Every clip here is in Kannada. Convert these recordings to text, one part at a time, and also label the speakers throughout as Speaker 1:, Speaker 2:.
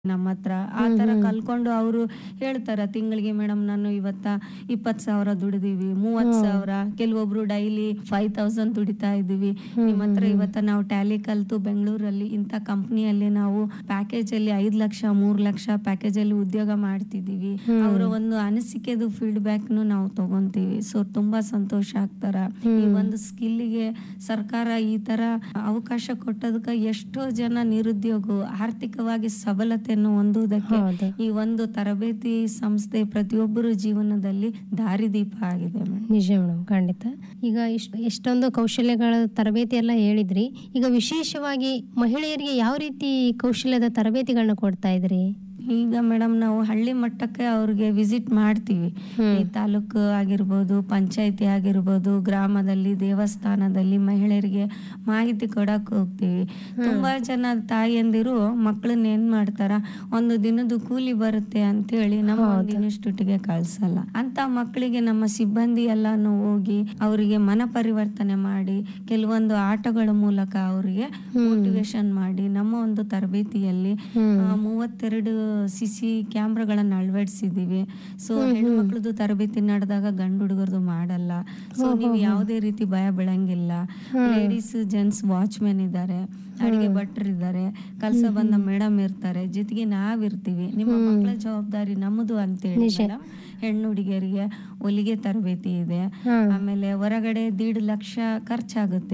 Speaker 1: ನಮ್ಮ ಹತ್ರ ಆ ತರ ಕಲ್ಕೊಂಡು ಅವರು ಹೇಳ್ತಾರ ತಿಂಗಳಿಗೆ ಮೇಡಮ್ ನಾನು ಇವತ್ತ ಇಪ್ಪತ್ ಸಾವಿರ ದುಡಿದೀವಿ ಮೂವತ್ ಸಾವಿರ ಕೆಲವೊಬ್ರು ಡೈಲಿ ಫೈವ್ ತೌಸಂಡ್ ದುಡಿತಾ ಇದೀವಿ ನಿಮ್ಮ ಹತ್ರ ಇವತ್ತ ನಾವು ಟ್ಯಾಲಿ ಕಲ್ತು ಬೆಂಗಳೂರಲ್ಲಿ ಇಂಥ ಕಂಪ್ನಿಯಲ್ಲಿ ನಾವು ಪ್ಯಾಕೇಜ್ ಅಲ್ಲಿ ಐದ್ ಲಕ್ಷ ಮೂರ್ ಲಕ್ಷ ಪ್ಯಾಕೇಜ್ ಅಲ್ಲಿ ಉದ್ಯೋಗ ಮಾಡ್ತಿದೀವಿ ಅವರ ಒಂದು ಅನಿಸಿಕೆದು ಫೀಡ್ಬ್ಯಾಕ್ ನಾವು ತಗೊಂತೀವಿ ಸೊ ತುಂಬಾ ಸಂತೋಷ ಆಗ್ತಾರ ಈ ಒಂದು ಸ್ಕಿಲ್ಗೆ ಸರ್ಕಾರ ಈ ತರ ಅವಕಾಶ ಕೊಟ್ಟದಕ್ಕ ಎಷ್ಟೋ ಜನ ನಿರುದ್ಯೋಗ ಆರ್ಥಿಕವಾಗಿ ಸಬಲತೆಯನ್ನು ಹೊಂದುವುದಕ್ಕೆ
Speaker 2: ಹೌದು.
Speaker 1: ಈ ಒಂದು ತರಬೇತಿ ಸಂಸ್ಥೆ ಪ್ರತಿಯೊಬ್ಬರ ಜೀವನದಲ್ಲಿ ದಾರಿದೀಪ ಆಗಿದೆ ಮೇಡಮ್
Speaker 2: ನಿಜ ಮೇಡಮ್ ಖಂಡಿತ ಈಗ ಇಷ್ಟು ಎಷ್ಟೊಂದು ಕೌಶಲ್ಯಗಳ ತರಬೇತಿ ಎಲ್ಲ ಹೇಳಿದ್ರಿ ಈಗ ವಿಶೇಷವಾಗಿ ಮಹಿಳೆಯರಿಗೆ ಯಾವ ರೀತಿ ಕೌಶಲ್ಯದ ತರಬೇತಿಗಳನ್ನ ಕೊಡ್ತಾ ಇದ್ರಿ
Speaker 1: ಈಗ ಮೇಡಮ್ ನಾವು ಹಳ್ಳಿ ಮಟ್ಟಕ್ಕೆ ಅವ್ರಿಗೆ ವಿಸಿಟ್ ಮಾಡ್ತೀವಿ ಈ ತಾಲೂಕು ಆಗಿರ್ಬೋದು ಪಂಚಾಯತಿ ಆಗಿರ್ಬೋದು ಗ್ರಾಮದಲ್ಲಿ ದೇವಸ್ಥಾನದಲ್ಲಿ ಮಹಿಳೆಯರಿಗೆ ಮಾಹಿತಿ ಕೊಡಕ್ ಹೋಗ್ತೀವಿ ತುಂಬಾ ಜನ ತಾಯಿಯಂದಿರು ಮಕ್ಕಳನ್ನ ಏನ್ ಮಾಡ್ತಾರ ಒಂದು ದಿನದ ಕೂಲಿ ಬರುತ್ತೆ ಅಂತೇಳಿ ನಮ್ಮ ಒಂದು ಇನ್ಸ್ಟಿಟ್ಯೂಟ್ಗೆ ಕಳ್ಸಲ್ಲ ಅಂತ ಮಕ್ಕಳಿಗೆ ನಮ್ಮ ಸಿಬ್ಬಂದಿ ಎಲ್ಲಾನು ಹೋಗಿ ಅವರಿಗೆ ಮನ ಪರಿವರ್ತನೆ ಮಾಡಿ ಕೆಲವೊಂದು ಆಟಗಳ ಮೂಲಕ ಅವರಿಗೆ ಮೋಟಿವೇಶನ್ ಮಾಡಿ ನಮ್ಮ ಒಂದು ತರಬೇತಿಯಲ್ಲಿ ಆ, ಮೂವತ್ತೆರಡು ಸಿ ಸಿ ಕ್ಯಾಮ್ರಾಗಳನ್ನ ಅಳವಡಿಸಿದೀವಿ ಸೊ ಹೆಣ್ಮಕ್ಳದ್ದು ತರಬೇತಿ ನಡೆದಾಗ ಗಂಡು ಹುಡುಗರದು ಮಾಡಲ್ಲ ಸೊ ನೀವು ಯಾವುದೇ ರೀತಿ ಭಯ ಬೀಳಂಗಿಲ್ಲ ಲೇಡೀಸ್ ಜೆಂಟ್ಸ್ ವಾಚ್ಮೆನ್ ಇದ್ದಾರೆ ಅಡಿಗೆ ಭಟ್ರು ಇದ್ದಾರೆ ಕಲ್ಸ ಬಂದ ಮೇಡಮ್ ಇರ್ತಾರೆ ಜೊತೆಗೆ ನಾವಿರ್ತೀವಿ ನಿಮ್ಮ ಮಕ್ಕಳ ಜವಾಬ್ದಾರಿ ನಮ್ಮದು ಅಂತೇಳಿ ಮೇಡಮ್ ಹೆಣ್ಣು ಹುಡುಗಿಯರಿಗೆ ಹೊಲಿಗೆ ತರಬೇತಿ ಇದೆ ಆಮೇಲೆ ಹೊರಗಡೆ ದೀಡ್ ಲಕ್ಷ ಖರ್ಚಾಗುತ್ತೆ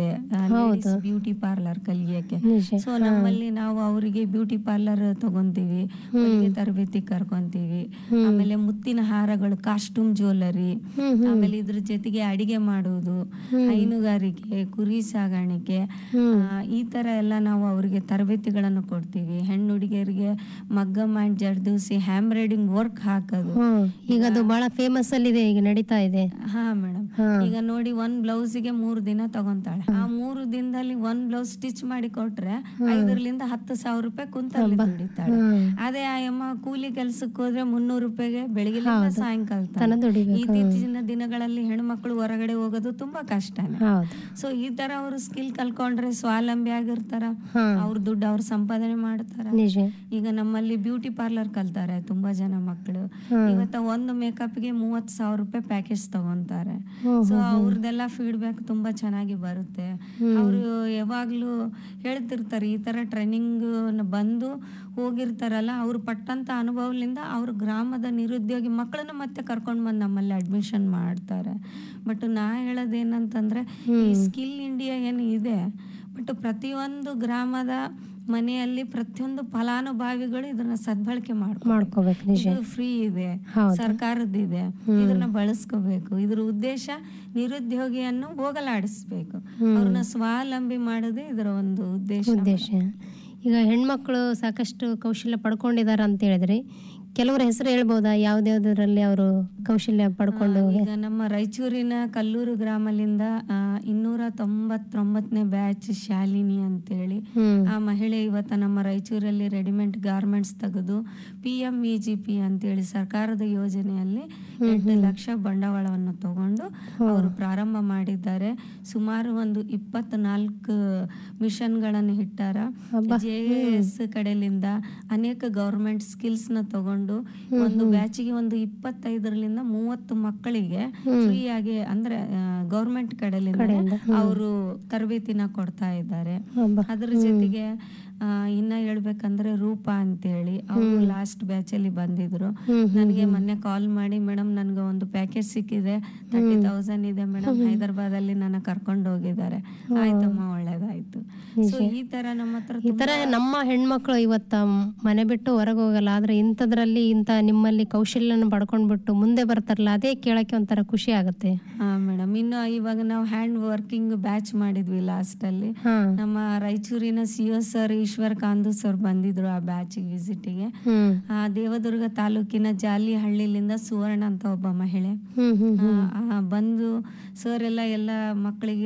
Speaker 1: ಬ್ಯೂಟಿ ಪಾರ್ಲರ್ ಕಲಿಯಕ್ಕೆ
Speaker 2: ನಿಜ
Speaker 1: ಸೊ ನಮ್ಮಲ್ಲಿ ನಾವು ಅವರಿಗೆ ಬ್ಯೂಟಿ ಪಾರ್ಲರ್ ತಗೊಂತೀವಿ ಹೊಲಿಗೆ ತರಬೇತಿ ಕರ್ಕೊಂತೀವಿ ಆಮೇಲೆ ಮುತ್ತಿನ ಹಾರಗಳು ಕಾಸ್ಟ್ಯೂಮ್ ಜ್ಯುವೆಲ್ಲರಿ ಆಮೇಲೆ ಇದ್ರ ಜೊತೆಗೆ ಅಡಿಗೆ ಮಾಡುವುದು ಹೈನುಗಾರಿಕೆ ಕುರಿ ಸಾಗಾಣಿಕೆ ಆ, ಈ ತರ ಎಲ್ಲ ನಾವು ಅವರಿಗೆ ತರಬೇತಿಗಳನ್ನು ಕೊಡ್ತೀವಿ ಹೆಣ್ಣು ಹುಡುಗಿಯರಿಗೆ ಮಗ್ಗ ಮಾಡಿ ಜರ್ದೂಸಿ ಹ್ಯಾಮ್ ರೈಡಿಂಗ್ ವರ್ಕ್ ಹಾಕೋದು
Speaker 2: ಹ್ಮ್ ಈಗ ಅದು ಬಹಳ ಫೇಮಸ್ ಅಲ್ಲಿದೆ ಈಗ ನಡೀತಾ ಇದೆ
Speaker 1: ಹಾ ಮೇಡಮ್ ಈಗ ನೋಡಿ ಒಂದ್ ಬ್ಲೌಸಿಗೆ ಮೂರ್ ದಿನ ತಗೊಂತಾಳೆ ಆ ಮೂರು ದಿನದಲ್ಲಿ ಒಂದ್ ಬ್ಲೌಸ್ ಸ್ಟಿಚ್ ಮಾಡಿ ಕೊಟ್ರೆ ಐದರಿಂದ ಹತ್ತು ಸಾವಿರ ರೂಪಾಯಿ ಕುಂತಲ್ಲಿ ದುಡಿತಾಳೆ ಅದೇ ಆ ಅಮ್ಮ ಕೂಲಿ ಕೆಲ್ಸಕ್ಕೆ ಹೋದ್ರೆ ಮುನ್ನೂರು ರೂಪಾಯಿಗೆ ಬೆಳಗಿನಿಂದ ಸಾಯಂಕಾಲ
Speaker 2: ತನ
Speaker 1: ತನಕ.
Speaker 2: ದುಡಿಬೇಕು
Speaker 1: ಇತ್ತೀಚಿನ ದಿನಗಳಲ್ಲಿ ಹೆಣ್ಮಕ್ಳು ಹೊರಗಡೆ ಹೋಗೋದು ತುಂಬಾ ಕಷ್ಟನೇ
Speaker 2: ಹೌದು
Speaker 1: ಸೊ ಈ ತರ ಅವರು ಸ್ಕಿಲ್ ಕಲ್ಕೊಂಡ್ರೆ ಸ್ವಾವಲಂಬಿ ಆಗಿರ್ತಾರ
Speaker 2: ಹಾ
Speaker 1: ಅವ್ರ ದುಡ್ಡು ಅವ್ರ ಸಂಪಾದನೆ ಮಾಡ್ತಾರ
Speaker 2: ನಿಜ
Speaker 1: ಈಗ ನಮ್ಮಲ್ಲಿ ಬ್ಯೂಟಿ ಪಾರ್ಲರ್ ಕಲ್ತಾರೆ ತುಂಬಾ ಜನ ಮಕ್ಕಳು ಇವತ್ತ ಒಂದು ಮೇಕಪ್ಗೆ ಮೂವತ್ ಸಾವಿರ ರೂಪಾಯಿ ಪ್ಯಾಕೇಜ್ ತಗೊಂತಾರೆ ಸೊ ಅವ್ರದ್ದೆಲ್ಲ ಫೀಡ್ಬ್ಯಾಕ್ ತುಂಬಾ ಚೆನ್ನಾಗಿ ಬರುತ್ತೆ ಅವರು ಯಾವಾಗ್ಲೂ ಹೇಳ್ತಿರ್ತಾರೆ ಈ ತರ ಟ್ರೈನಿಂಗ್ ಬಂದು ಹೋಗಿರ್ತಾರಲ್ಲ ಅವ್ರು ಪಟ್ಟಂತ ಅನುಭವದಿಂದ ಅವ್ರ ಗ್ರಾಮದ ನಿರುದ್ಯೋಗಿ ಮಕ್ಕಳನ್ನ ಮತ್ತೆ ಕರ್ಕೊಂಡ್ ಬಂದು ನಮ್ಮಲ್ಲಿ ಅಡ್ಮಿಷನ್ ಮಾಡ್ತಾರೆ ಬಟ್ ನಾ ಹೇಳೋದೇನಂತಂದ್ರೆ ಈ ಸ್ಕಿಲ್ ಇಂಡಿಯಾ ಏನು ಇದೆ ಬಟ್ ಪ್ರತಿಯೊಂದು ಗ್ರಾಮದ ಮನೆಯಲ್ಲಿ ಪ್ರತಿಯೊಂದು ಫಲಾನುಭವಿಗಳು ಇದನ್ನ ಸದ್ಬಳಕೆ ಮಾಡ್ಕೊ
Speaker 2: ಮಾಡ್ಕೋಬೇಕು ನಿಜ
Speaker 1: ಇದು ಫ್ರೀ ಇದೆ
Speaker 2: ಹೌದು.
Speaker 1: ಸರ್ಕಾರದಿದೆ ಇದನ್ನ ಬಳಸ್ಕೋಬೇಕು ಇದ್ರ ಉದ್ದೇಶ ನಿರುದ್ಯೋಗಿಯನ್ನು ಹೋಗಲಾಡಿಸ್ಬೇಕು ಅವ್ರನ್ನ ಸ್ವಾವಲಂಬಿ ಮಾಡೋದೇ ಇದರ ಒಂದು ಉದ್ದೇಶ
Speaker 2: ಉದ್ದೇಶ ಈಗ ಹೆಣ್ಮಕ್ಳು ಸಾಕಷ್ಟು ಕೌಶಲ್ಯ ಪಡ್ಕೊಂಡಿದಾರ ಅಂತ ಹೇಳಿದ್ರಿ ಕೆಲವರ ಹೆಸರು ಹೇಳ್ಬೋದಾ ಯಾವ್ದ್ಯಾವ್ದ್ರಲ್ಲಿ ಅವರು ಕೌಶಲ್ಯ ಪಡ್ಕೊಂಡು
Speaker 1: ಈಗ ನಮ್ಮ ರಾಯಚೂರಿನ ಕಲ್ಲೂರು ಗ್ರಾಮದಿಂದ ಆ, ಇನ್ನೂರ ತೊಂಬತ್ತೊಂಬತ್ತನೇ ಬ್ಯಾಚ್ ಶಾಲಿನಿ ಅಂತೇಳಿ
Speaker 2: ಹ್ಮ್
Speaker 1: ಆ ಮಹಿಳೆ ಇವತ್ತ ನಮ್ಮ ರಾಯಚೂರಲ್ಲಿ ರೆಡಿಮೇಡ್ ಗಾರ್ಮೆಂಟ್ಸ್ ತೆಗೆದು P M E G P ಅಂತೇಳಿ ಸರ್ಕಾರದ ಯೋಜನೆಯಲ್ಲಿ ಎಂಟು ಲಕ್ಷ ಬಂಡವಾಳವನ್ನು ತಗೊಂಡು ಅವರು ಪ್ರಾರಂಭ ಮಾಡಿದ್ದಾರೆ ಸುಮಾರು ಒಂದು ಇಪ್ಪತ್ನಾಲ್ಕು ಮಿಷನ್ಗಳನ್ನು ಇಟ್ಟಾರ ಜೆ ಎಸ್ ಕಡೆಯಿಂದ ಅನೇಕ ಗೌರ್ಮೆಂಟ್ ಸ್ಕಿಲ್ಸ್ ನ ತಗೊಂಡು ಒಂದು ಬ್ಯಾಚಿಗೆ ಒಂದು ಇಪ್ಪತ್ತೈದರಿಂದ ಮೂವತ್ತು ಮಕ್ಕಳಿಗೆ ಫ್ರೀ ಆಗಿ ಅಂದ್ರೆ ಗೌರ್ಮೆಂಟ್ ಕಡೆಯಿಂದ ಅವರು ತರಬೇತಿನ ಕೊಡ್ತಾ ಇದ್ದಾರೆ
Speaker 2: ಹಬ್ಬ.
Speaker 1: ಅದ್ರ ಜೊತೆಗೆ ಆ, ಇನ್ನ ಹೇಳ್ಬೇಕಂದ್ರೆ ರೂಪಾ ಅಂತೇಳಿ ಅವರು ಲಾಸ್ಟ್ ಬ್ಯಾಚ್ ಅಲ್ಲಿ ಬಂದಿದ್ರು ನನಗೆ ಮೊನ್ನೆ ಕಾಲ್ ಮಾಡಿ ಮೇಡಮ್ ನನ್ಗೆ ಒಂದು ಪ್ಯಾಕೇಜ್ ಸಿಕ್ಕಿದೆ ತರ್ಟಿ ತೌಸಂಡ್ ಇದೆ ಮೇಡಮ್ ಹೈದರಾಬಾದ್ ಅಲ್ಲಿ ನನ್ನ ಕರ್ಕೊಂಡು ಹೋಗಿದ್ದಾರೆ ಆಯ್ತಮ್ಮ ಒಳ್ಳೇದಾಯ್ತು ಸೊ ಈ ತರ ನಮ್ಮ ಹತ್ರ
Speaker 2: ಈ ತರ ನಮ್ಮ ಹೆಣ್ಮಕ್ಳು ಇವತ್ತ ಮನೆ ಬಿಟ್ಟು ಹೊರಗೆ ಹೋಗಲ್ಲ ಆದ್ರೆ ಇಂಥದ್ರಲ್ಲಿ ಇಂಥ ನಿಮ್ಮಲ್ಲಿ ಕೌಶಲ್ಯನ ಪಡ್ಕೊಂಡ್ಬಿಟ್ಟು ಮುಂದೆ ಬರ್ತಾರಲ್ಲ ಅದೇ ಕೇಳಕ್ಕೆ ಒಂಥರ ಖುಷಿ ಆಗುತ್ತೆ
Speaker 1: ಹಾ ಮೇಡಮ್ ಇನ್ನು ಇವಾಗ ನಾವು ಹ್ಯಾಂಡ್ ವರ್ಕಿಂಗ್ ಬ್ಯಾಚ್ ಮಾಡಿದ್ವಿ ಲಾಸ್ಟ್ ಅಲ್ಲಿ
Speaker 2: ಹಾ
Speaker 1: ನಮ್ಮ ರಾಯಚೂರಿನ C O sir Eshwar Kandu sir ಬಂದಿದ್ರು ಆ ಬ್ಯಾಚಿಗೆ ವಿಸಿಟಿಗೆ
Speaker 2: ಹ್ಮ್
Speaker 1: ಆ ದೇವದುರ್ಗ ತಾಲೂಕಿನ ಜಾಲಿಹಳ್ಳಿಲಿಂದ ಸುವರ್ಣ ಅಂತ ಒಬ್ಬ ಮಹಿಳೆ
Speaker 2: ಹ್ಮ್ ಹ್ಮ್
Speaker 1: ಆ, ಆ, ಬಂದು ಸರ್ ಎಲ್ಲ ಎಲ್ಲ ಮಕ್ಕಳಿಗೆ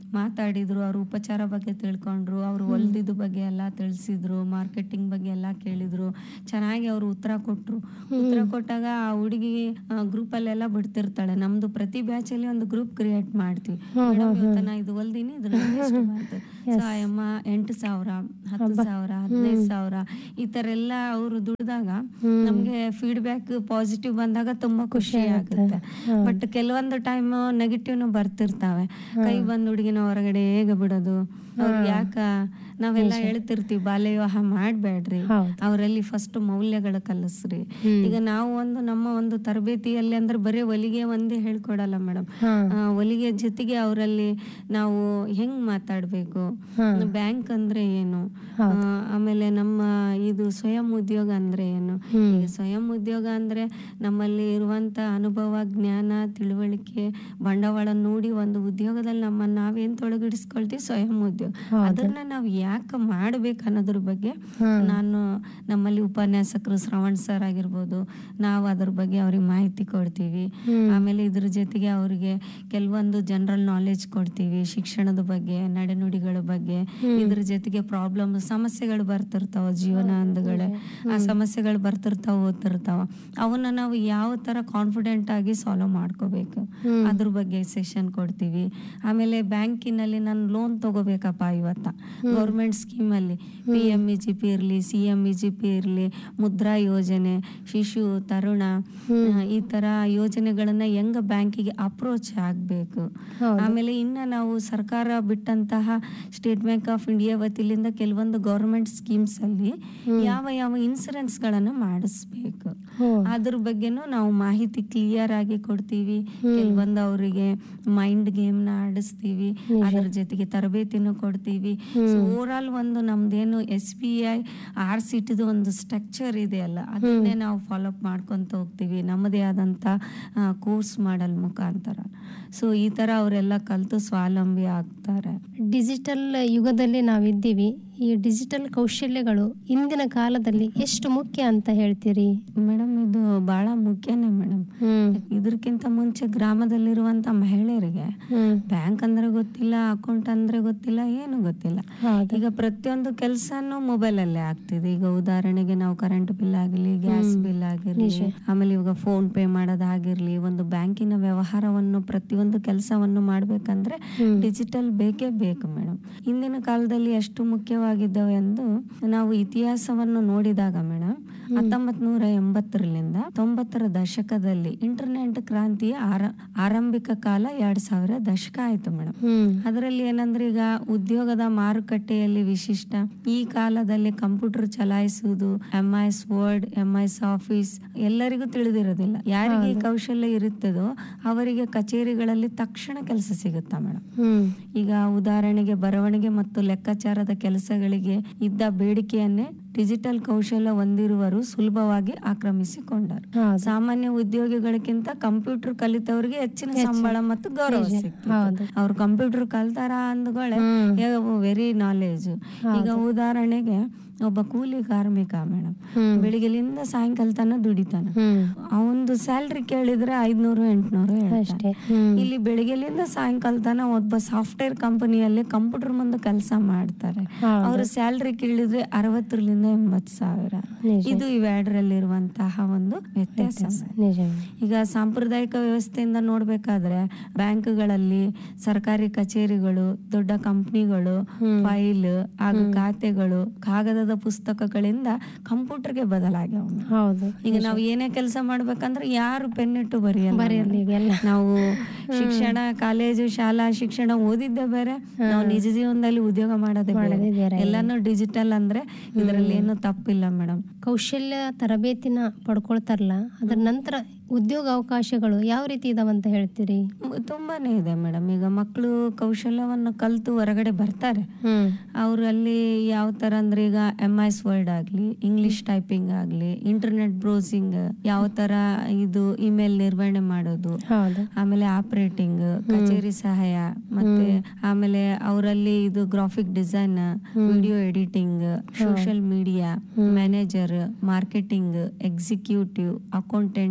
Speaker 1: ಮಾತಾಡಿದ್ರು ಅವ್ರ ಉಪಚಾರ ಬಗ್ಗೆ ತಿಳ್ಕೊಂಡ್ರು ಅವ್ರು ಹೊಲ್ದಿದ್ದು ಬಗ್ಗೆ ಎಲ್ಲ ತಿಳಿಸಿದ್ರು ಮಾರ್ಕೆಟಿಂಗ್ ಬಗ್ಗೆ ಎಲ್ಲ ಕೇಳಿದ್ರು ಚೆನ್ನಾಗಿ ಅವರು ಉತ್ತರ ಕೊಟ್ರು ಉತ್ತರ ಕೊಟ್ಟಾಗ ಆ ಹುಡುಗಿ ಗ್ರೂಪ್ ಅಲ್ಲೆಲ್ಲ ಬಿಡ್ತಿರ್ತಾಳೆ ನಮ್ದು ಪ್ರತಿ ಬ್ಯಾಚ್ ಅಲ್ಲಿ ಒಂದು ಗ್ರೂಪ್ ಕ್ರಿಯೇಟ್ ಮಾಡ್ತೀವಿ ಮೇಡಮ್ ಇವತ್ತು ನಾ ಇದು ಹೊಲ್ದಿನಿ ಇದ್ರಲ್ಲಿ ಎಷ್ಟು ಬರ್ತದೆ ಸೊ ಆ ಅಮ್ಮ ಎಂಟು ಸಾವಿರ ಹತ್ತು ಸಾವಿರ ಹದಿನೈದು ಸಾವಿರ ಈ ತರ ಎಲ್ಲ ಅವರು ದುಡ್ದಾಗ ನಮ್ಗೆ ಫೀಡ್ಬ್ಯಾಕ್ ಪಾಸಿಟಿವ್ ಬಂದಾಗ ತುಂಬಾ ಖುಷಿ ಆಗುತ್ತೆ ಬಟ್ ಕೆಲವೊಂದು ಟೈಮ್ ನೆಗೆಟಿವ್ನು ಬರ್ತಿರ್ತಾವೆ ಕೈ ಬಂದ್ ಹುಡುಗಿನ ಹೊರಗಡೆ ಹೇಗೆ ಬಿಡೋದು ಅವ್ರಿಗೆ ಯಾಕ ನಾವೆಲ್ಲ ಹೇಳ್ತಿರ್ತೀವಿ ಬಾಲ್ಯ ವಿವಾಹ ಮಾಡ್ಬೇಡ್ರಿ
Speaker 2: ಹೌದು.
Speaker 1: ಅವರಲ್ಲಿ ಫಸ್ಟ್ ಮೌಲ್ಯಗಳು ಕಲಿಸ್ರಿ ಈಗ ನಾವು ಒಂದು ನಮ್ಮ ಒಂದು ತರಬೇತಿಯಲ್ಲಿ ಅಂದ್ರೆ ಬರೀ ಹೊಲಿಗೆ ಒಂದೇ ಹೇಳ್ಕೊಡಲ್ಲ ಮೇಡಮ್
Speaker 2: ಹಾ.
Speaker 1: ಹೊಲಿಗೆ ಜೊತೆಗೆ ಅವರಲ್ಲಿ ನಾವು ಹೆಂಗ್ ಮಾತಾಡ್ಬೇಕು ಬ್ಯಾಂಕ್ ಅಂದ್ರೆ ಏನು ಆ, ಆಮೇಲೆ ನಮ್ಮ ಇದು ಸ್ವಯಂ ಉದ್ಯೋಗ ಅಂದ್ರೆ ಏನು ಈಗ ಸ್ವಯಂ ಉದ್ಯೋಗ ಅಂದ್ರೆ ನಮ್ಮಲ್ಲಿ ಇರುವಂತ ಅನುಭವ ಜ್ಞಾನ ತಿಳುವಳಿಕೆ ಬಂಡವಾಳ ನೋಡಿ ಒಂದು ಉದ್ಯೋಗದಲ್ಲಿ ನಮ್ಮನ್ನ ನಾವೇನ್ ತೊಡಗಿಡಿಸ್ಕೊಳ್ತೀವಿ ಸ್ವಯಂ ಉದ್ಯೋಗ ಅದನ್ನ ನಾವು ಯಾಕೆ ಮಾಡ್ಬೇಕು ಅನ್ನೋದ್ರ ಬಗ್ಗೆ ನಾನು ನಮ್ಮಲ್ಲಿ ಉಪನ್ಯಾಸಕರು ಶ್ರವಣ್ ಸರ್ ಆಗಿರ್ಬೋದು ನಾವು ಅದ್ರ ಬಗ್ಗೆ ಅವ್ರಿಗೆ ಮಾಹಿತಿ ಕೊಡ್ತೀವಿ ಆಮೇಲೆ ಇದ್ರ ಜೊತೆಗೆ ಅವರಿಗೆ ಕೆಲವೊಂದು ಜನರಲ್ ನಾಲೆಜ್ ಕೊಡ್ತೀವಿ ಶಿಕ್ಷಣದ ಬಗ್ಗೆ ನಡೆನುಡಿಗಳ ಬಗ್ಗೆ ಇದ್ರ ಜೊತೆಗೆ ಪ್ರಾಬ್ಲಮ್ ಸಮಸ್ಯೆಗಳು ಬರ್ತಿರ್ತಾವ ಜೀವನ ಅಂದಗಳೇ ಆ ಸಮಸ್ಯೆಗಳು ಬರ್ತಿರ್ತಾವ ಓದ್ತಿರ್ತಾವ ಅವನ್ನ ನಾವು ಯಾವ ತರ ಕಾನ್ಫಿಡೆಂಟ್ ಆಗಿ ಸಾಲ್ವ್ ಮಾಡ್ಕೋಬೇಕು ಅದ್ರ ಬಗ್ಗೆ ಸೆಷನ್ ಕೊಡ್ತೀವಿ ಆಮೇಲೆ ಬ್ಯಾಂಕಿನಲ್ಲಿ ನಾನು ಲೋನ್ ತಗೋಬೇಕಪ್ಪ ಇವತ್ತ ಗೌರ್ಮೆಂಟ್ ಸ್ಕೀಮ್ ಅಲ್ಲಿ P M E G P ಇರ್ಲಿ C M E G P ಇರ್ಲಿ ಮುದ್ರಾ ಯೋಜನೆ ಶಿಶು ತರುಣ ಆ, ಈ ತರ ಯೋಜನೆಗಳನ್ನ ಹೆಂಗ ಬ್ಯಾಂಕಿಗೆ ಅಪ್ರೋಚ್ ಆಗ್ಬೇಕು ಆಮೇಲೆ ಇನ್ನ ನಾವು ಸರ್ಕಾರ ಬಿಟ್ಟಂತಹ ಸ್ಟೇಟ್ ಬ್ಯಾಂಕ್ ಆಫ್ ಇಂಡಿಯಾ ವತಿಲಿಂದ ಕೆಲವೊಂದು ಗೌರ್ಮೆಂಟ್ ಸ್ಕೀಮ್ಸ್ ಅಲ್ಲಿ ಯಾವ ಯಾವ ಇನ್ಸೂರೆನ್ಸ್ ಗಳನ್ನ ಮಾಡಿಸ್ಬೇಕು ಅದ್ರ ಬಗ್ಗೆನೂ ನಾವು ಮಾಹಿತಿ ಕ್ಲಿಯರ್ ಆಗಿ ಕೊಡ್ತೀವಿ ಕೆಲವೊಂದು ಅವರಿಗೆ ಮೈಂಡ್ ಗೇಮ್ ನ ಆಡಿಸ್ತೀವಿ ಅದ್ರ ಜೊತೆಗೆ ತರಬೇತಿನೂ ಕೊಡ್ತೀವಿ ಓವರ್ ಆಲ್ ಒಂದು ನಮ್ದೇನು ಎಸ್ ಬಿ ಐ ಆರ್ ಸಿಟಿದು ಒಂದು ಸ್ಟ್ರಕ್ಚರ್ ಇದೆ ಅಲ್ಲ ಅದನ್ನೇ ನಾವು ಫಾಲೋ ಅಪ್ ಮಾಡ್ಕೊಂತ ಹೋಗ್ತೀವಿ ನಮ್ಮದೇ ಆದಂತ ಕೋರ್ಸ್ ಮಾಡಲ್ ಮುಖಾಂತರ ಸೊ ಈ ತರ ಅವರೆಲ್ಲ ಕಲ್ತು ಸ್ವಾವಲಂಬಿ ಆಗ್ತಾರೆ
Speaker 2: ಡಿಜಿಟಲ್ ಯುಗದಲ್ಲಿ ನಾವಿದ್ದೀವಿ ಈ ಡಿಜಿಟಲ್ ಕೌಶಲ್ಯಗಳು ಇಂದಿನ ಕಾಲದಲ್ಲಿ ಎಷ್ಟು ಮುಖ್ಯ ಅಂತ ಹೇಳ್ತೀರಿ
Speaker 1: ಮೇಡಮ್ ಇದು ಬಹಳ ಮುಖ್ಯನೇ ಮೇಡಮ್
Speaker 2: ಹ್ಮ್
Speaker 1: ಇದಕ್ಕಿಂತ ಮುಂಚೆ ಗ್ರಾಮದಲ್ಲಿರುವಂತ ಮಹಿಳೆಯರಿಗೆ
Speaker 2: ಹ್ಮ್
Speaker 1: ಬ್ಯಾಂಕ್ ಅಂದ್ರೆ ಗೊತ್ತಿಲ್ಲ ಅಕೌಂಟ್ ಅಂದ್ರೆ ಗೊತ್ತಿಲ್ಲ ಏನು ಗೊತ್ತಿಲ್ಲ
Speaker 2: ಹೌದು
Speaker 1: ಈಗ ಪ್ರತಿಯೊಂದು ಕೆಲಸನೂ ಮೊಬೈಲ್ ಅಲ್ಲೇ ಆಗ್ತಿದೆ ಈಗ ಉದಾಹರಣೆಗೆ ನಾವು ಕರೆಂಟ್ ಬಿಲ್ ಆಗಿರ್ಲಿ ಗ್ಯಾಸ್ ಬಿಲ್ ಆಗಿರ್ಲಿ ಆಮೇಲೆ ಇವಾಗ ಫೋನ್ ಪೇ ಮಾಡೋದಾಗಿರ್ಲಿ ಒಂದು ಬ್ಯಾಂಕಿನ ವ್ಯವಹಾರವನ್ನು ಪ್ರತಿಯೊಂದು ಕೆಲಸವನ್ನು ಮಾಡ್ಬೇಕಂದ್ರೆ ಡಿಜಿಟಲ್ ಬೇಕೇ ಬೇಕು ಮೇಡಮ್ ಹಿಂದಿನ ಕಾಲದಲ್ಲಿ ಎಷ್ಟು ಮುಖ್ಯವಾಗಿದ್ದವೆ ಎಂದು ನಾವು ಇತಿಹಾಸವನ್ನು ನೋಡಿದಾಗ ಮೇಡಮ್ ಹತ್ತೊಂಬತ್ ನೂರ ಎಂಬತ್ತರಲ್ಲಿಂದ ತೊಂಬತ್ತರ ದಶಕದಲ್ಲಿ ಇಂಟರ್ನೆಟ್ ಕ್ರಾಂತಿಯ ಆರ- ಆರಂಭಿಕ ಕಾಲ ಎರಡ್ ಸಾವಿರ ದಶಕ ಆಯ್ತು ಮೇಡಮ್
Speaker 2: ಹ್ಮ್
Speaker 1: ಅದರಲ್ಲಿ ಏನಂದ್ರೆ ಈಗ ಉದ್ಯೋಗದ ಮಾರುಕಟ್ಟೆಯಲ್ಲಿ ವಿಶಿಷ್ಟ ಈ ಕಾಲದಲ್ಲಿ ಕಂಪ್ಯೂಟರ್ ಚಲಾಯಿಸುವುದು M S Word M S Office ಎಲ್ಲರಿಗೂ ತಿಳಿದಿರೋದಿಲ್ಲ ಯಾರಿಗೆ ಈ ಕೌಶಲ್ಯ ಇರುತ್ತದೋ ಅವರಿಗೆ ಕಚೇರಿಗಳಲ್ಲಿ ತಕ್ಷಣ ಕೆಲಸ ಸಿಗುತ್ತಾ ಮೇಡಮ್
Speaker 2: ಹ್ಮ್
Speaker 1: ಈಗ ಉದಾಹರಣೆಗೆ ಬರವಣಿಗೆ ಮತ್ತು ಲೆಕ್ಕಾಚಾರದ ಕೆಲಸಗಳಿಗೆ ಇದ್ದ ಬೇಡಿಕೆಯನ್ನೇ ಡಿಜಿಟಲ್ ಕೌಶಲ್ಯ ಹೊಂದಿರುವರು ಸುಲಭವಾಗಿ ಆಕ್ರಮಿಸಿಕೊಂಡರು
Speaker 2: ಹೌದು
Speaker 1: ಸಾಮಾನ್ಯ ಉದ್ಯೋಗಿಗಳಿಗಿಂತ ಕಂಪ್ಯೂಟರ್ ಕಲಿತವರಿಗೆ ಹೆಚ್ಚಿನ ಸಂಬಳ ಮತ್ತು ಗೌರವ ಸಿಗ್ತದೆ
Speaker 2: ಹೌದು
Speaker 1: ಅವ್ರು ಕಂಪ್ಯೂಟರ್ ಕಲ್ತಾರ ಅಂದ್ಗಳೇ
Speaker 2: ಹ್ಮ್
Speaker 1: ವೆರಿ ನಾಲೆಜ್ ಈಗ ಉದಾಹರಣೆಗೆ ಒಬ್ಬ ಕೂಲಿ ಕಾರ್ಮಿಕ ಮೇಡಮ್
Speaker 2: ಹ್ಮ್
Speaker 1: ಬೆಳಿಗ್ಗೆಲಿಂದ ಸಾಯಂಕಾಲ ತನ ದುಡಿತಾನೆ
Speaker 2: ಹ್ಮ್
Speaker 1: ಅವಂದು ಸ್ಯಾಲ್ರಿ ಕೇಳಿದ್ರೆ ಐದ್ನೂರು ಎಂಟ್ನೂರು ಹೇಳ್ತಾನೆ
Speaker 2: ಅಷ್ಟೇ ಹ್ಮ್
Speaker 1: ಇಲ್ಲಿ ಬೆಳಿಗ್ಗೆಲಿಂದ ಸಾಯಂಕಾಲ ತನ ಒಬ್ಬ ಸಾಫ್ಟ್ವೇರ್ ಕಂಪನಿಯಲ್ಲಿ ಕಂಪ್ಯೂಟರ್ ಮುಂದೆ ಕೆಲಸ ಮಾಡ್ತಾರೆ
Speaker 2: ಹೌದು.
Speaker 1: ಅವ್ರ ಸ್ಯಾಲ್ರಿ ಕೇಳಿದ್ರೆ ಅರವತ್ತರಿಂದ ಎಂಬತ್ ಸಾವಿರ
Speaker 2: ನಿಜ.
Speaker 1: ಇದು ಇವೆರಡರಲ್ಲಿರುವಂತಹ ಒಂದು ವ್ಯತ್ಯಾಸ
Speaker 2: ನಿಜ
Speaker 1: ಈಗ ಸಾಂಪ್ರದಾಯಿಕ ವ್ಯವಸ್ಥೆಯಿಂದ ನೋಡ್ಬೇಕಾದ್ರೆ ಬ್ಯಾಂಕ್ಗಳಲ್ಲಿ ಸರ್ಕಾರಿ ಕಚೇರಿಗಳು ದೊಡ್ಡ ಕಂಪ್ನಿಗಳು ಫೈಲ್ ಹಾಗೂ ಖಾತೆಗಳು ಕಾಗದದ ಪುಸ್ತಕಗಳಿಂದ ಕಂಪ್ಯೂಟರ್ಗೆ ಬದಲಾಗ್ಯಾವ
Speaker 2: ಹೌದು
Speaker 1: ಈಗ ನಾವು ಏನೇ ಕೆಲಸ ಮಾಡ್ಬೇಕಂದ್ರೆ ಯಾರು ಪೆನ್ ಇಟ್ಟು ಬರೆಯಲ್ಲ
Speaker 2: ಬರೆಯಲ್ಲ ಈಗೆಲ್ಲ
Speaker 1: ನಾವು ಶಿಕ್ಷಣ ಕಾಲೇಜು ಶಾಲಾ ಶಿಕ್ಷಣ ಓದಿದ್ದೆ ಬೇರೆ ನಾವು ನಿಜ ಜೀವನದಲ್ಲಿ ಉದ್ಯೋಗ ಮಾಡೋದೇ
Speaker 2: ಮಾಡೋದೇ
Speaker 1: ಬೇರೆ
Speaker 2: ಬೇರೆ.
Speaker 1: ಎಲ್ಲಾನು ಡಿಜಿಟಲ್ ಅಂದ್ರೆ ಇದ್ರಲ್ಲಿ ಏನು ತಪ್ಪಿಲ್ಲ ಮೇಡಮ್
Speaker 2: ಕೌಶಲ್ಯ ತರಬೇತಿನ ಪಡ್ಕೊಳ್ತಾರಲ್ಲ ಅದ್ರ ನಂತರ ಉದ್ಯೋಗ ಅವಕಾಶಗಳು ಯಾವ ರೀತಿ ಇದಾವಂತ ಹೇಳ್ತೀರಿ
Speaker 1: ತುಂಬಾನೇ ಇದೆ ಮೇಡಮ್ ಈಗ ಮಕ್ಕಳು ಕೌಶಲ್ಯವನ್ನು ಕಲ್ತು ಹೊರಗಡೆ ಬರ್ತಾರೆ
Speaker 2: ಹ್ಮ್
Speaker 1: ಅವ್ರು ಅಲ್ಲಿ ಯಾವ ತರ ಅಂದ್ರೆ ಈಗ ಎಮ್ ಐಸ್ ವರ್ಡ್ ಆಗ್ಲಿ ಇಂಗ್ಲಿಷ್ ಟೈಪಿಂಗ್ ಆಗ್ಲಿ ಇಂಟರ್ನೆಟ್ ಬ್ರೌಸಿಂಗ್ ಯಾವ ತರ ಇದು ಇಮೇಲ್ ನಿರ್ವಹಣೆ ಮಾಡೋದು
Speaker 2: ಹೌದು
Speaker 1: ಆಮೇಲೆ ಆಪರೇಟಿಂಗ್ ಕಚೇರಿ ಸಹಾಯ ಮತ್ತೆ ಆಮೇಲೆ ಅವರಲ್ಲಿ ಇದು graphic design video editing social media manager marketing executive accountant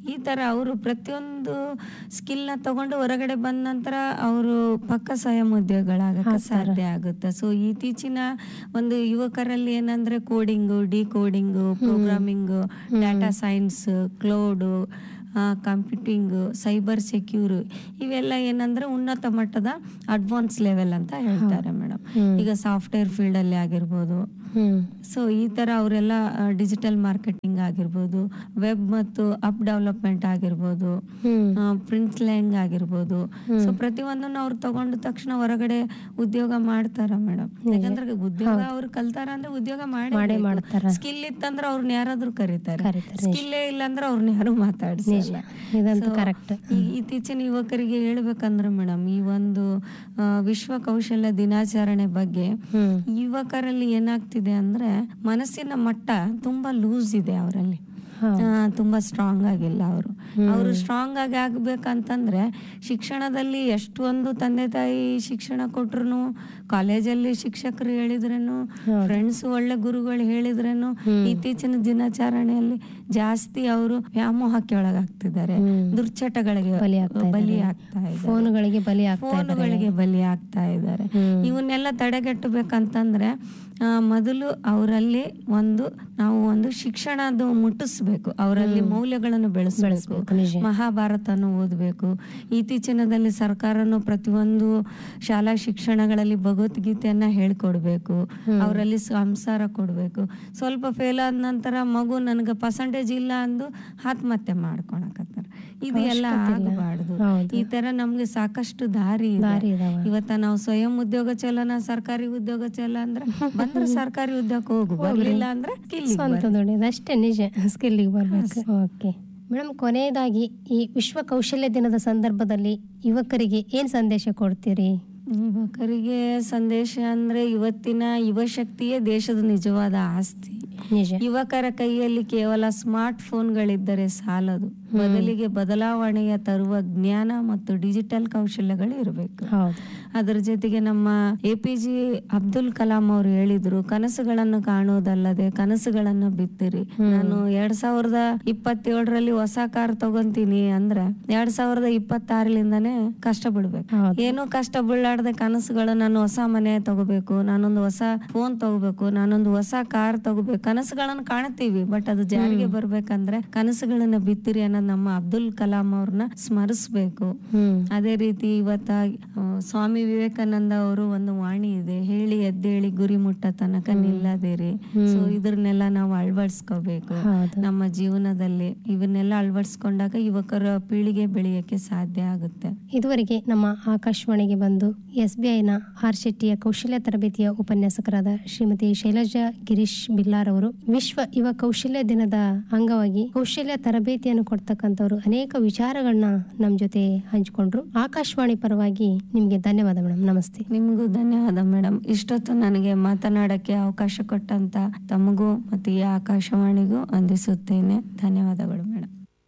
Speaker 1: ಈ ತರ ಅವರು ಪ್ರತಿಯೊಂದು ಸ್ಕಿಲ್ ನ ತಗೊಂಡು ಹೊರಗಡೆ ಬಂದ ನಂತರ ಅವರು ಪಕ್ಕ ಸ್ವಯಂ ಉದ್ಯೋಗಗಳಾಗಕ್ಕೆ ಸಾಧ್ಯ ಆಗುತ್ತೆ ಸೊ ಇತ್ತೀಚಿನ ಒಂದು ಯುವಕರಲ್ಲಿ ಏನಂದ್ರೆ coding decoding programming data science cloud computing cyber secure ಇವೆಲ್ಲ ಏನಂದ್ರೆ ಉನ್ನತ ಮಟ್ಟದ ಅಡ್ವಾನ್ಸ್ ಲೆವೆಲ್ ಅಂತ ಹೇಳ್ತಾರೆ ಮೇಡಮ್ ಈಗ ಸಾಫ್ಟ್ವೇರ್ ಫೀಲ್ಡ್ ಅಲ್ಲಿ ಆಗಿರ್ಬೋದು
Speaker 2: ಹ್ಮ್
Speaker 1: ಸೊ ಈ ತರ ಅವರೆಲ್ಲ ಡಿಜಿಟಲ್ ಮಾರ್ಕೆಟಿಂಗ್ ಆಗಿರ್ಬೋದು ವೆಬ್ ಮತ್ತು ಅಪ್ ಡೆವಲಪ್ಮೆಂಟ್ ಆಗಿರ್ಬೋದು
Speaker 2: ಹ್ಮ್
Speaker 1: ಪ್ರಿಂಟ್ ಲೈಂಗ್ ಆಗಿರ್ಬೋದು ಸೊ ಪ್ರತಿಯೊಂದನ್ನು ಅವ್ರು ತಗೊಂಡ ತಕ್ಷಣ ಹೊರಗಡೆ ಉದ್ಯೋಗ ಮಾಡ್ತಾರ ಮೇಡಮ್ ಯಾಕಂದ್ರೆ ಉದ್ಯೋಗ ಅವ್ರು ಕಲ್ತಾರ ಅಂದ್ರೆ ಉದ್ಯೋಗ ಮಾಡಿ
Speaker 2: ಮಾಡ್ತಾರ.
Speaker 1: ಸ್ಕಿಲ್ ಇತ್ತಂದ್ರೆ ಅವ್ರನ್ನ ಯಾರಾದ್ರೂ ಕರೀತಾರೆ
Speaker 2: ಕರೀತಾರೆ,
Speaker 1: ಸ್ಕಿಲ್ಲೇ ಇಲ್ಲ ಅಂದ್ರೆ ಅವ್ರನ್ನ ಯಾರು ಮಾತಾಡ್ಸಲ್ಲ
Speaker 2: ಇದಂತೂ
Speaker 1: So,
Speaker 2: ಕರೆಕ್ಟ್
Speaker 1: ಈ ಇತ್ತೀಚಿನ ಯುವಕರಿಗೆ ಹೇಳ್ಬೇಕಂದ್ರೆ ಮೇಡಮ್ ಈ ಒಂದು ಆ, ವಿಶ್ವ ಕೌಶಲ್ಯ ದಿನಾಚರಣೆ ಬಗ್ಗೆ
Speaker 2: ಹ್ಮ್
Speaker 1: ಯುವಕರಲ್ಲಿ ಏನಾಗ್ತಿದೆ ಅಂದ್ರೆ ಮನಸ್ಸಿನ ಮಟ್ಟ ತುಂಬಾ ಲೂಸ್ ಇದೆ ಅವರಲ್ಲಿ
Speaker 2: ಹಾ.
Speaker 1: ತುಂಬಾ ಸ್ಟ್ರಾಂಗ್ ಆಗಿಲ್ಲ ಅವರು ಅವರು ಸ್ಟ್ರಾಂಗ್ ಆಗಿ ಆಗ್ಬೇಕಂತಂದ್ರೆ ಶಿಕ್ಷಣದಲ್ಲಿ ಎಷ್ಟೊಂದು ತಂದೆ ತಾಯಿ ಶಿಕ್ಷಣ ಕೊಟ್ರು ಕಾಲೇಜಲ್ಲಿ ಶಿಕ್ಷಕರು ಹೇಳಿದ್ರೇನು ಫ್ರೆಂಡ್ಸ್ ಒಳ್ಳೆ ಗುರುಗಳು ಹೇಳಿದ್ರೇನು ಇತ್ತೀಚಿನ ದಿನಾಚರಣೆಯಲ್ಲಿ ಜಾಸ್ತಿ ಅವರು ವ್ಯಾಮೋಹಕ್ಕೆ ಒಳಗಾಗ್ತಿದ್ದಾರೆ ದುರ್ಚಟಗಳಿಗೆ
Speaker 2: ಬಲಿ ಆಗ್ತಾ
Speaker 1: ಬಲಿ ಆಗ್ತಾ ಇದ್ದಾರೆ
Speaker 2: ಫೋನುಗಳಿಗೆ ಬಲಿ ಆಗ್ತಾ
Speaker 1: ಫೋನುಗಳಿಗೆ ಬಲಿ ಆಗ್ತಾ ಇದ್ದಾರೆ
Speaker 2: ಹ್ಮ್.
Speaker 1: ಇವನ್ನೆಲ್ಲ ತಡೆಗಟ್ಟಬೇಕಂತಂದ್ರೆ ಆ, ಮೊದಲು ಅವರಲ್ಲಿ ಒಂದು ನಾವು ಒಂದು ಶಿಕ್ಷಣದ ಮುಟ್ಟಿಸ್ಬೇಕು ಅವರಲ್ಲಿ ಮೌಲ್ಯಗಳನ್ನು ಬೆಳೆಸಬೇಕು
Speaker 2: ಬೆಳೆಸ್ಬೇಕು, ನಿಜ.
Speaker 1: ಮಹಾಭಾರತನ ಓದಬೇಕು ಇತ್ತೀಚಿನದಲ್ಲಿ ಸರ್ಕಾರನು ಪ್ರತಿಯೊಂದು ಶಾಲಾ ಶಿಕ್ಷಣಗಳಲ್ಲಿ ಭಗವದ್ಗೀತೆಯನ್ನ ಹೇಳ್ಕೊಡ್ಬೇಕು ಅವರಲ್ಲಿ ಸಂಸಾರ ಕೊಡ್ಬೇಕು ಸ್ವಲ್ಪ ಫೇಲ್ ಆದ ನಂತರ ಮಗು ನನಗೆ ಪರ್ಸಂಟೇಜ್ ಇಲ್ಲ ಅಂದು ಆತ್ಮಹತ್ಯೆ ಮಾಡ್ಕೊಳಕತ್ತಾರ ಇದು ಎಲ್ಲ ಆಗಬಾರ್ದು
Speaker 2: ಹೌದು.
Speaker 1: ಈ ತರ ನಮ್ಗೆ ಸಾಕಷ್ಟು ದಾರಿ
Speaker 2: ದಾರಿ
Speaker 1: ಇದೆ
Speaker 2: ಇದಾವ.
Speaker 1: ಇವತ್ತ ನಾವು ಸ್ವಯಂ ಉದ್ಯೋಗ ಚಲನ ಸರ್ಕಾರಿ ಉದ್ಯೋಗ ಚಲ ಅಂದ್ರೆ ಬಂದ್ರೆ ಸರ್ಕಾರಿ ಉದ್ಯೋಗಕ್ಕೆ ಹೋಗು ಬರ್ಲಿಲ್ಲ ಅಂದ್ರೆ ಇಲ್ಲಿಗ್ ಬರ್ರಿ.
Speaker 2: ಸ್ವಂತ ದುಡಿಯೋದು ಅಷ್ಟೇ ನಿಜ ಸ್ಕಿಲ್ಲಿಗೆ ಬರ್ಬೇಕು ಓಕೆ ಮೇಡಮ್ ಕೊನೆಯದಾಗಿ ಈ ವಿಶ್ವ ಕೌಶಲ್ಯ ದಿನದ ಸಂದರ್ಭದಲ್ಲಿ ಯುವಕರಿಗೆ ಏನ್ ಸಂದೇಶ ಕೊಡ್ತೀರಿ
Speaker 1: ಯುವಕರಿಗೆ ಸಂದೇಶ ಅಂದ್ರೆ ಇವತ್ತಿನ ಯುವ ಶಕ್ತಿಯೇ ದೇಶದ ನಿಜವಾದ ಆಸ್ತಿ
Speaker 2: ನಿಜ
Speaker 1: ಯುವಕರ ಕೈಯಲ್ಲಿ ಕೇವಲ ಸ್ಮಾರ್ಟ್ ಫೋನ್ಗಳಿದ್ದರೆ ಸಾಲದು ಬದಲಿಗೆ ಬದಲಾವಣೆಯ ತರುವ ಜ್ಞಾನ ಮತ್ತು ಡಿಜಿಟಲ್ ಕೌಶಲ್ಯಗಳು ಇರಬೇಕು
Speaker 2: ಹೌದು
Speaker 1: ಅದರ ಜೊತೆಗೆ ನಮ್ಮ A P J Abdul Kalam ಅವರು ಹೇಳಿದ್ರು ಕನಸುಗಳನ್ನು ಕಾಣುವುದಲ್ಲದೆ ಕನಸುಗಳನ್ನು ಬಿತ್ತಿರಿ ನಾನು ಎರಡ್ ಸಾವಿರದ ಇಪ್ಪತ್ತೇಳರಲ್ಲಿ ಹೊಸ ಕಾರ್ ತಗೊಂತೀನಿ ಅಂದ್ರೆ ಎರಡ್ ಸಾವಿರದ ಇಪ್ಪತ್ತಾರರಿಂದಾನೇ ಕಷ್ಟ ಬಿಡ್ಬೇಕು
Speaker 2: ಹೌದು.
Speaker 1: ಏನೋ ಕಷ್ಟ ಬೀಳಾರ್ದೆ ಕನಸುಗಳು ನಾನು ಹೊಸ ಮನೆ ತಗೋಬೇಕು ನಾನೊಂದು ಹೊಸ ಫೋನ್ ತಗೋಬೇಕು ನಾನೊಂದು ಹೊಸ ಕಾರ್ ತಗೋಬೇಕು ಕನಸುಗಳನ್ನು ಕಾಣ್ತೀವಿ ಬಟ್ ಅದು ಜಾರಿಗೆ ಬರ್ಬೇಕಂದ್ರೆ ಕನಸುಗಳನ್ನ ಬಿತ್ತಿರಿ ಅನ್ನೋದು ನಮ್ಮ ಅಬ್ದುಲ್ ಕಲಾಂ ಅವ್ರನ್ನ ಸ್ಮರಿಸ್ಬೇಕು
Speaker 2: ಹ್ಮ್
Speaker 1: ಅದೇ ರೀತಿ ಇವತ್ತ ಆ, ಸ್ವಾಮಿ ವಿವೇಕಾನಂದ ಅವರು ಒಂದು ವಾಣಿ ಇದೆ ಹೇಳಿ ಎದ್ದೇಳಿ ಗುರಿ ಮುಟ್ಟ ತನಕ ನಿಲ್ಲದಿರಿ ಸೊ ಇದ್ರನ್ನೆಲ್ಲ ನಾವು ಅಳವಡಿಸ್ಕೋಬೇಕು
Speaker 2: ಹೌದು
Speaker 1: ನಮ್ಮ ಜೀವನದಲ್ಲಿ ಇವನ್ನೆಲ್ಲ ಅಳವಡಿಸ್ಕೊಂಡಾಗ ಯುವಕರ ಪೀಳಿಗೆ ಬೆಳೆಯಕ್ಕೆ ಸಾಧ್ಯ ಆಗುತ್ತೆ
Speaker 2: ಇದುವರೆಗೆ ನಮ್ಮ ಆಕಾಶವಾಣಿಗೆ ಬಂದು ಎಸ್ ಬಿ ಐನ ಆರ್ ಶೆಟ್ಟಿಯ ಕೌಶಲ್ಯ ತರಬೇತಿಯ ಉಪನ್ಯಾಸಕರಾದ ಶ್ರೀಮತಿ ಶೈಲಜಾ ಗಿರೀಶ್ ಬಿಲ್ಲಾರ್ ಅವರು ವಿಶ್ವ ಯುವ ಕೌಶಲ್ಯ ದಿನದ ಅಂಗವಾಗಿ ಕೌಶಲ್ಯ ತರಬೇತಿಯನ್ನು ಕೊಡ್ತಕ್ಕಂಥವ್ರು ಅನೇಕ ವಿಚಾರಗಳನ್ನ ನಮ್ಮ ಜೊತೆ ಹಂಚಿಕೊಂಡ್ರು ಆಕಾಶವಾಣಿ ಪರವಾಗಿ ನಿಮಗೆ ಧನ್ಯವಾದ ಮೇಡಮ್ ನಮಸ್ತೆ
Speaker 1: ನಿಮಗೂ ಧನ್ಯವಾದ ಮೇಡಮ್ ಇಷ್ಟೊತ್ತು ನನಗೆ ಮಾತನಾಡಕ್ಕೆ ಅವಕಾಶ ಕೊಟ್ಟಂತ ತಮಗೂ ಮತ್ತು ಈ ಆಕಾಶವಾಣಿಗೂ ವಂದಿಸುತ್ತೇನೆ ಧನ್ಯವಾದಗಳು ಮೇಡಮ್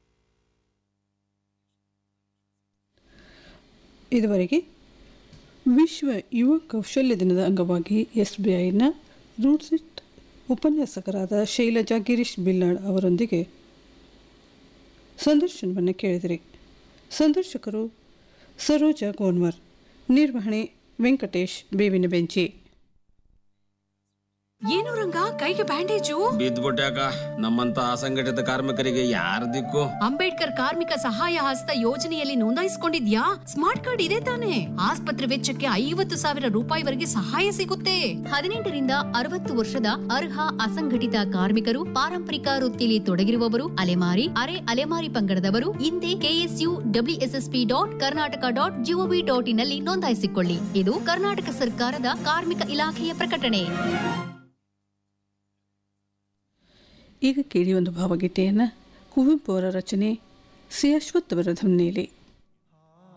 Speaker 3: ಇದುವರೆಗೆ ವಿಶ್ವ ಯುವ ಕೌಶಲ್ಯ ದಿನದ ಅಂಗವಾಗಿ ಎಸ್ ಬಿ ಐನ ರೂಟ್ಸಿಟ್ ಉಪನ್ಯಾಸಕರಾದ ಶೈಲಜಾ ಗಿರೀಶ್ ಬಿಲ್ಲಾಳ್ ಅವರೊಂದಿಗೆ ಸಂದರ್ಶನವನ್ನು ಕೇಳಿದಿರಿ ಸಂದರ್ಶಕರು ಸರೋಜಾ ಗೋನ್ವರ್ ನಿರ್ವಹಣೆ ವೆಂಕಟೇಶ್ ಬೇವಿನ ಬೆಂಚಿ
Speaker 4: ಏನು ರಂಗ ಕೈಗೆ ಬ್ಯಾಂಡೇಜು
Speaker 5: ಬಿದ್ದ್ಬಿಟ್ಯಾಕ ನಮ್ಮಂತ ಅಸಂಘಟಿತ ಕಾರ್ಮಿಕರಿಗೆ ಯಾರ ದಿಕ್ಕು
Speaker 4: ಅಂಬೇಡ್ಕರ್ ಕಾರ್ಮಿಕ ಸಹಾಯ ಹಸ್ತ ಯೋಜನೆಯಲ್ಲಿ ನೋಂದಾಯಿಸಿಕೊಂಡಿದ್ಯಾ ಸ್ಮಾರ್ಟ್ ಕಾರ್ಡ್ ಇದೆ ತಾನೆ ಆಸ್ಪತ್ರೆ ವೆಚ್ಚಕ್ಕೆ ಐವತ್ತು ಸಾವಿರ ರೂಪಾಯಿವರೆಗೆ ಸಹಾಯ ಸಿಗುತ್ತೆ ಹದಿನೆಂಟರಿಂದ ಅರವತ್ತು ವರ್ಷದ ಅರ್ಹ ಅಸಂಘಟಿತ ಕಾರ್ಮಿಕರು ಪಾರಂಪರಿಕ ವೃತ್ತಿಯಲ್ಲಿ ತೊಡಗಿರುವವರು ಅಲೆಮಾರಿ ಅರೆ ಅಲೆಮಾರಿ ಪಂಗಡದವರು ಹಿಂದೆ KSU WSSP dot Karnataka dot gov dot in ನಲ್ಲಿ ನೋಂದಾಯಿಸಿಕೊಳ್ಳಿ ಇದು ಕರ್ನಾಟಕ ಸರ್ಕಾರದ ಕಾರ್ಮಿಕ ಇಲಾಖೆಯ ಪ್ರಕಟಣೆ
Speaker 3: ಈಗ ಕೇಳಿ ಒಂದು ಭಾವಗೀತೆಯನ್ನು ಕುವೆಂಪು ಅವರ ರಚನೆ ಸಿ ಅಶ್ವಥ್ ಅವರ ಧ್ವನಿಯಲ್ಲಿ